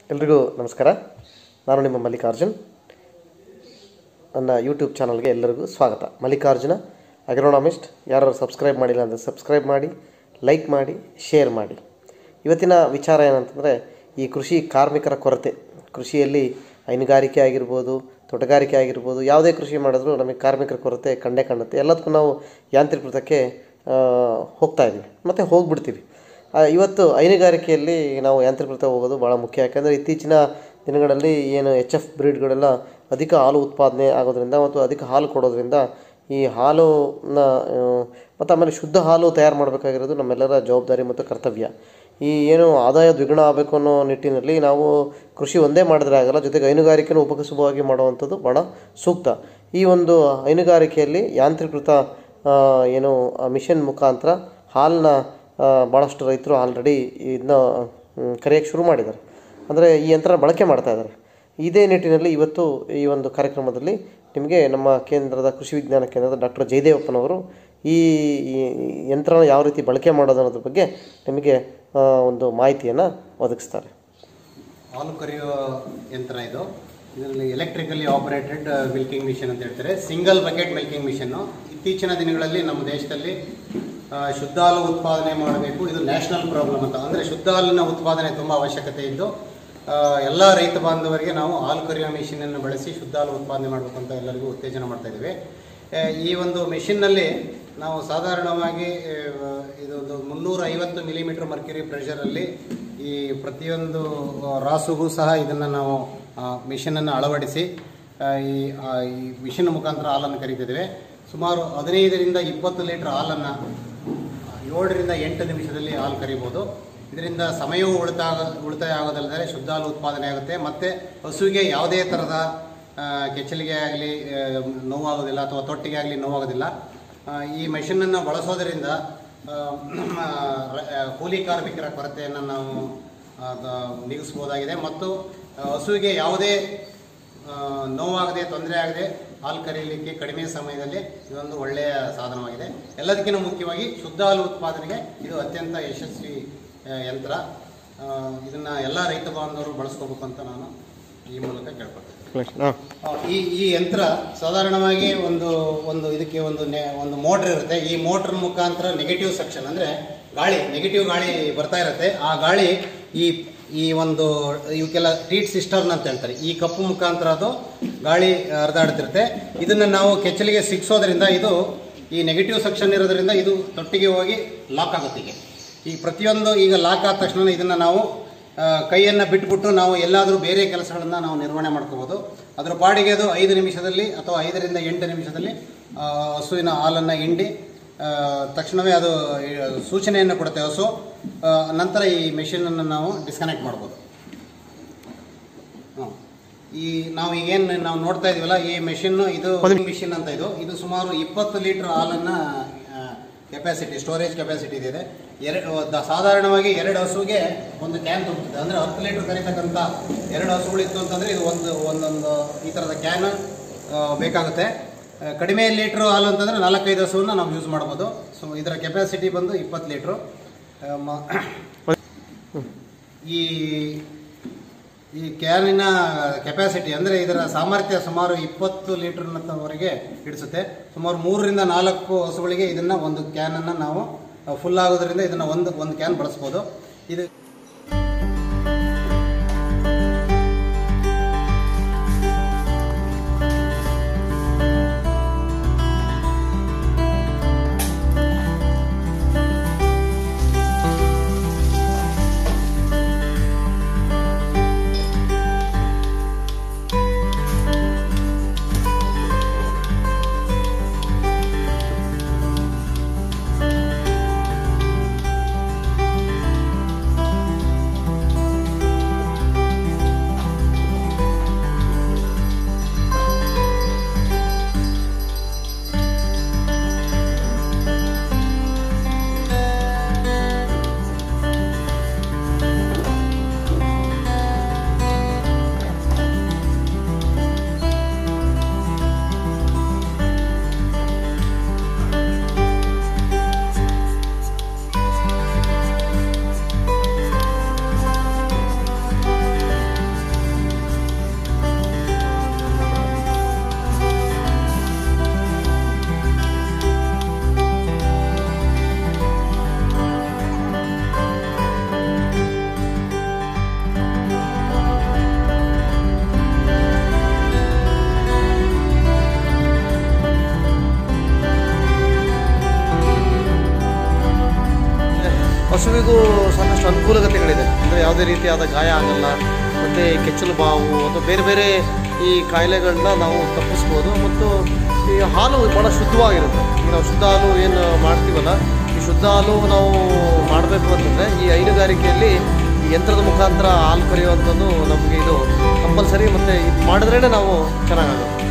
ಎಲ್ರಿಗೂ ನಮಸ್ಕಾರ ನಾನು ನಿಮ್ಮ ಮಲ್ಲಿಕಾರ್ಜುನ್ ನನ್ನ ಯೂಟ್ಯೂಬ್ ಚಾನಲ್ಗೆ ಎಲ್ಲರಿಗೂ ಸ್ವಾಗತ ಮಲ್ಲಿಕಾರ್ಜುನ ಅಗ್ರೋನಾಮಿಸ್ಟ್ ಯಾರು ಸಬ್ಸ್ಕ್ರೈಬ್ ಮಾಡಿಲ್ಲ ಅಂದರೆ ಸಬ್ಸ್ಕ್ರೈಬ್ ಮಾಡಿ ಲೈಕ್ ಮಾಡಿ ಶೇರ್ ಮಾಡಿ ಇವತ್ತಿನ ವಿಚಾರ ಏನಂತಂದರೆ ಈ ಕೃಷಿ ಕಾರ್ಮಿಕರ ಕೊರತೆ ಕೃಷಿಯಲ್ಲಿ ಹೈನುಗಾರಿಕೆ ಆಗಿರ್ಬೋದು ತೋಟಗಾರಿಕೆ ಆಗಿರ್ಬೋದು ಯಾವುದೇ ಕೃಷಿ ಮಾಡಿದ್ರೂ ನಮಗೆ ಕಾರ್ಮಿಕರ ಕೊರತೆ ಕಂಡೇ ಕಾಣುತ್ತೆ ಎಲ್ಲದಕ್ಕೂ ನಾವು ಯಾಂತ್ರೀಕೃತಕ್ಕೆ ಆ, ಹೋಗ್ತಾ ಇದ್ದೀವಿ ಮತ್ತು ಹೋಗ್ಬಿಡ್ತೀವಿ ಆ, ಇವತ್ತು ಹೈನುಗಾರಿಕೆಯಲ್ಲಿ ನಾವು ಯಾಂತ್ರೀಕೃತ ಹೋಗೋದು ಭಾಳ ಮುಖ್ಯ ಯಾಕಂದರೆ ಇತ್ತೀಚಿನ ದಿನಗಳಲ್ಲಿ ಏನು ಎಚ್ ಎಫ್ ಬ್ರೀಡ್ಗಳೆಲ್ಲ ಅಧಿಕ ಹಾಲು ಉತ್ಪಾದನೆ ಆಗೋದ್ರಿಂದ ಮತ್ತು ಅಧಿಕ ಹಾಲು ಕೊಡೋದ್ರಿಂದ ಈ ಹಾಲನ್ನ ಮತ್ತು ಆಮೇಲೆ ಶುದ್ಧ ಹಾಲು ತಯಾರು ಮಾಡಬೇಕಾಗಿರೋದು ನಮ್ಮೆಲ್ಲರ ಜವಾಬ್ದಾರಿ ಮತ್ತು ಕರ್ತವ್ಯ ಈ ಏನು ಆದಾಯ ದ್ವಿಗುಣ ಆಗಬೇಕು ಅನ್ನೋ ನಿಟ್ಟಿನಲ್ಲಿ ನಾವು ಕೃಷಿ ಒಂದೇ ಮಾಡಿದ್ರೆ ಆಗಲ್ಲ ಜೊತೆಗೆ ಹೈನುಗಾರಿಕೆನೂ ಉಪಕಸುಬವಾಗಿ ಮಾಡುವಂಥದ್ದು ಭಾಳ ಸೂಕ್ತ ಈ ಒಂದು ಹೈನುಗಾರಿಕೆಯಲ್ಲಿ ಯಾಂತ್ರೀಕೃತ ಆ, ಏನು ಮಿಷನ್ ಮುಖಾಂತರ ಹಾಲನ್ನ ಭಾಳಷ್ಟು ರೈತರು ಆಲ್ರೆಡಿ ಇದನ್ನ ಕರೆಯೋಕ್ಕೆ ಶುರು ಮಾಡಿದ್ದಾರೆ ಅಂದರೆ ಈ ಯಂತ್ರ ಬಳಕೆ ಮಾಡ್ತಾ ಇದ್ದಾರೆ ಇದೇ ನಿಟ್ಟಿನಲ್ಲಿ ಇವತ್ತು ಈ ಒಂದು ಕಾರ್ಯಕ್ರಮದಲ್ಲಿ ನಿಮಗೆ ನಮ್ಮ ಕೇಂದ್ರದ ಕೃಷಿ ವಿಜ್ಞಾನ ಕೇಂದ್ರದ ಡಾಕ್ಟರ್ ಜಯದೇವಪ್ಪನವರು ಈ ಈ ಯಂತ್ರನ ಯಾವ ರೀತಿ ಬಳಕೆ ಮಾಡೋದು ಅನ್ನೋದ್ರ ಬಗ್ಗೆ ನಿಮಗೆ ಆ, ಒಂದು ಮಾಹಿತಿಯನ್ನು ಒದಗಿಸ್ತಾರೆ ಹಾಲು ಕರೆಯುವ ಯಂತ್ರ ಇದು ಇದರಲ್ಲಿ ಎಲೆಕ್ಟ್ರಿಕಲಿ ಆಪರೇಟೆಡ್ ಮಿಲ್ಕಿಂಗ್ ಮಿಷನ್ ಅಂತ ಹೇಳ್ತಾರೆ ಸಿಂಗಲ್ ಬಕೆಟ್ ಮಿಲ್ಕಿಂಗ್ ಮಿಷನ್ನು ಇತ್ತೀಚಿನ ದಿನಗಳಲ್ಲಿ ನಮ್ಮ ದೇಶದಲ್ಲಿ ಆ, ಶುದ್ಧ ಹಾಲು ಉತ್ಪಾದನೆ ಮಾಡಬೇಕು ಇದು ನ್ಯಾಷನಲ್ ಪ್ರಾಬ್ಲಮ್ ಅಂತ ಅಂದರೆ ಶುದ್ಧ ಹಾಲಿನ ಉತ್ಪಾದನೆ ತುಂಬ ಅವಶ್ಯಕತೆ ಇದ್ದು ಎಲ್ಲ ರೈತ ಬಾಂಧವರಿಗೆ ನಾವು ಹಾಲು ಕರೆಯುವ ಮಿಷಿನನ್ನು ಬಳಸಿ ಶುದ್ಧ ಹಾಲು ಉತ್ಪಾದನೆ ಮಾಡಬೇಕು ಅಂತ ಎಲ್ಲರಿಗೂ ಉತ್ತೇಜನ ಮಾಡ್ತಾ ಇದ್ದೀವಿ ಆ, ಈ ಒಂದು ಮಿಷಿನ್ನಲ್ಲಿ ನಾವು ಸಾಧಾರಣವಾಗಿ ಆ, ಇದೊಂದು ಮುನ್ನೂರ ಐವತ್ತು ಮಿಲಿಮೀಟರ್ ಮರ್ಕ್ಯುರಿ ಪ್ರೆಷರಲ್ಲಿ ಈ ಪ್ರತಿಯೊಂದು ಆ, ರಾಸುಗೂ ಸಹ ಇದನ್ನು ನಾವು ಮಿಷನನ್ನು ಅಳವಡಿಸಿ ಆ, ಈ ಆ, ಈ ಮಿಷನ್ ಮುಖಾಂತರ ಹಾಲನ್ನು ಕರೀತಿದ್ದೇವೆ ಸುಮಾರು ಹದಿನೈದರಿಂದ ಇಪ್ಪತ್ತು ಲೀಟರ್ ಹಾಲನ್ನು ಏಳರಿಂದ ಎಂಟು ನಿಮಿಷದಲ್ಲಿ ಹಾಲು ಕರಿಬೋದು ಇದರಿಂದ ಸಮಯವೂ ಉಳಿತಾಯ ಉಳಿತಾಯ ಆಗೋದಲ್ಲದೆ ಶುದ್ಧ ಹಾಲು ಉತ್ಪಾದನೆ ಆಗುತ್ತೆ ಮತ್ತು ಹಸುವಿಗೆ ಯಾವುದೇ ಥರದ ಆ, ಕೆಚ್ಚಲಿಗೆ ಆಗಲಿ ನೋವಾಗೋದಿಲ್ಲ ಅಥವಾ ತೊಟ್ಟಿಗೆ ಆಗಲಿ ನೋವಾಗೋದಿಲ್ಲ ಆ, ಈ ಮೆಷಿನನ್ನು ಬಳಸೋದರಿಂದ ಆ, ನಮ್ಮ ರ- ಆ, ಕೂಲಿ ಕಾರ್ಮಿಕರ ಕೊರತೆಯನ್ನು ನಾವು ಆ, ದ- ನೀಗಿಸ್ಬೋದಾಗಿದೆ ಮತ್ತು ಆ, ಹಸುವಿಗೆ ಯಾವುದೇ ಆ, ನೋವಾಗದೆ ತೊಂದರೆ ಆಗದೆ ಹಾಲು ಕರೆಯಲಿಕ್ಕೆ ಕಡಿಮೆ ಸಮಯದಲ್ಲಿ ಇದೊಂದು ಒಳ್ಳೆಯ ಸಾಧನವಾಗಿದೆ ಎಲ್ಲದಕ್ಕಿಂತ ಮುಖ್ಯವಾಗಿ ಶುದ್ಧ ಹಾಲು ಉತ್ಪಾದನೆಗೆ ಇದು ಅತ್ಯಂತ ಯಶಸ್ವಿ ಆ, ಯಂತ್ರ ಇದನ್ನು ಎಲ್ಲ ರೈತ ಬಾಂಧವರು ಬಳಸ್ಕೋಬೇಕು ಅಂತ ನಾನು ಈ ಮೂಲಕ ಕೇಳ್ಕೊಳ್ತೇನೆ ಹಾಂ ಆ, ಈ ಈ ಯಂತ್ರ ಸಾಧಾರಣವಾಗಿ ಒಂದು ಒಂದು ಇದಕ್ಕೆ ಒಂದು ನೆ ಒಂದು ಮೋಟ್ರ್ ಇರುತ್ತೆ ಈ ಮೋಟ್ರ್ ಮುಖಾಂತರ ನೆಗೆಟಿವ್ ಸೆಕ್ಷನ್ ಅಂದರೆ ಗಾಳಿ ನೆಗೆಟಿವ್ ಗಾಳಿ ಬರ್ತಾ ಇರುತ್ತೆ ಆ ಗಾಳಿ ಈ ಈ ಒಂದು ಇವಕ್ಕೆಲ್ಲ ಟೀಟ್ ಸಿಸ್ಟರ್ನ್ ಅಂತ ಹೇಳ್ತಾರೆ ಈ ಕಪ್ಪು ಮುಖಾಂತರ ಅದು ಗಾಳಿ ಹರಿದಾಡ್ತಿರುತ್ತೆ ಇದನ್ನು ನಾವು ಕೆಚ್ಚಲಿಗೆ ಸಿಕ್ಸೋದ್ರಿಂದ ಇದು ಈ ನೆಗೆಟಿವ್ ಸೆಕ್ಷನ್ ಇರೋದ್ರಿಂದ ಇದು ತೊಟ್ಟಿಗೆ ಹೋಗಿ ಲಾಕ್ ಆಗುತ್ತೆ ಈಗ ಈ ಪ್ರತಿಯೊಂದು ಈಗ ಲಾಕ್ ಆದ ತಕ್ಷಣ ಇದನ್ನು ನಾವು ಆ, ಕೈಯನ್ನು ಬಿಟ್ಬಿಟ್ಟು ನಾವು ಎಲ್ಲಾದರೂ ಬೇರೆ ಕೆಲಸಗಳನ್ನು ನಾವು ನಿರ್ವಹಣೆ ಮಾಡ್ಕೋಬೋದು ಅದರ ಪಾಡಿಗೆ ಅದು ಐದು ನಿಮಿಷದಲ್ಲಿ ಅಥವಾ ಐದರಿಂದ ಎಂಟು ನಿಮಿಷದಲ್ಲಿ ಆ, ಹಸುವಿನ ಹಾಲನ್ನು ಹಿಂಡಿ ಆ, ತಕ್ಷಣವೇ ಅದು ಆ, ಸೂಚನೆಯನ್ನು ಕೊಡುತ್ತೆ ಹಸು ಆ, ನಂತರ ಈ ಮೆಷಿನನ್ನು ನಾವು ಡಿಸ್ಕನೆಕ್ಟ್ ಮಾಡ್ಬೋದು ಹ್ಮ್. ಈ ನಾವು ಈಗೇನು ನಾವು ನೋಡ್ತಾ ಇದೀವಲ್ಲ ಈ ಮೆಷಿನ್ ಇದು ಮಿಷಿನ್ ಅಂತ ಇದು ಇದು ಸುಮಾರು ಇಪ್ಪತ್ತು ಲೀಟರ್ ಹಾಲನ್ನ ಕೆಪಾಸಿಟಿ ಸ್ಟೋರೇಜ್ ಕೆಪಾಸಿಟಿ ಇದೆ ಎರಡು ದ- ಸಾಧಾರಣವಾಗಿ ಎರಡು ಹಸುಗೆ ಒಂದು ಕ್ಯಾನ್ ತುಂಬುತ್ತದೆ ಅಂದರೆ ಹತ್ತು ಲೀಟರ್ ಕರೀತಕ್ಕಂಥ ಎರಡು ಹಸುಗಳಿತ್ತು ಅಂತಂದರೆ ಇದು ಒಂದು ಒಂದೊಂದು ಈ ಥರದ ಕ್ಯಾನ್ ಬೇಕಾಗುತ್ತೆ ಆ, ಕಡಿಮೆ ಲೀಟ್ರ್ ಹಾಲು ಅಂತಂದರೆ ನಾಲ್ಕೈದು ಹಸುವನ್ನು ನಾವು ಯೂಸ್ ಮಾಡ್ಬೋದು ಸೊ ಇದರ ಕೆಪಾಸಿಟಿ ಬಂದು ಇಪ್ಪತ್ತು ಲೀಟ್ರು ಆ, ಮ- ಈ ಈ ಕ್ಯಾನಿನ ಕೆಪಾಸಿಟಿ ಅಂದರೆ ಇದರ ಸಾಮರ್ಥ್ಯ ಸುಮಾರು ಇಪ್ಪತ್ತು ಲೀಟರ್ನವರೆಗೆ ಹಿಡಿಸುತ್ತೆ ಸುಮಾರು ಮೂರರಿಂದ ನಾಲ್ಕು ಹಸುಗಳಿಗೆ ಇದನ್ನು ಒಂದು ಕ್ಯಾನನ್ನು ನಾವು ಫುಲ್ ಆಗೋದ್ರಿಂದ ಇದನ್ನು ಒಂದು ಒಂದು ಕ್ಯಾನ್ ಬಳಸ್ಬೋದು ಇದು ಹಸುವಿಗೂ ಸಾಕಷ್ಟು ಅನುಕೂಲತೆಗಳಿದೆ ಅಂದರೆ ಯಾವುದೇ ರೀತಿಯಾದ ಗಾಯ ಆಗಲ್ಲ ಮತ್ತು ಕೆಚ್ಚಲು ಬಾವು ಅಥವಾ ಬೇರೆ ಬೇರೆ ಈ ಕಾಯಿಲೆಗಳನ್ನ ನಾವು ತಪ್ಪಿಸ್ಬೋದು ಮತ್ತು ಈ ಹಾಲು ಭಾಳ ಶುದ್ಧವಾಗಿರುತ್ತೆ ಈಗ ನಾವು ಶುದ್ಧ ಹಾಲು ಏನು ಮಾಡ್ತೀವಲ್ಲ ಈ ಶುದ್ಧ ಹಾಲು ನಾವು ಮಾಡಬೇಕು ಅಂತಂದರೆ ಈ ಹೈನುಗಾರಿಕೆಯಲ್ಲಿ ಈ ಯಂತ್ರದ ಮುಖಾಂತರ ಹಾಲು ಕರೆಯುವಂಥದ್ದು ನಮಗೆ ಇದು ಕಂಪಲ್ಸರಿ ಮತ್ತು ಇದು ಮಾಡಿದ್ರೇ ನಾವು ಚೆನ್ನಾಗಾಗುತ್ತೆ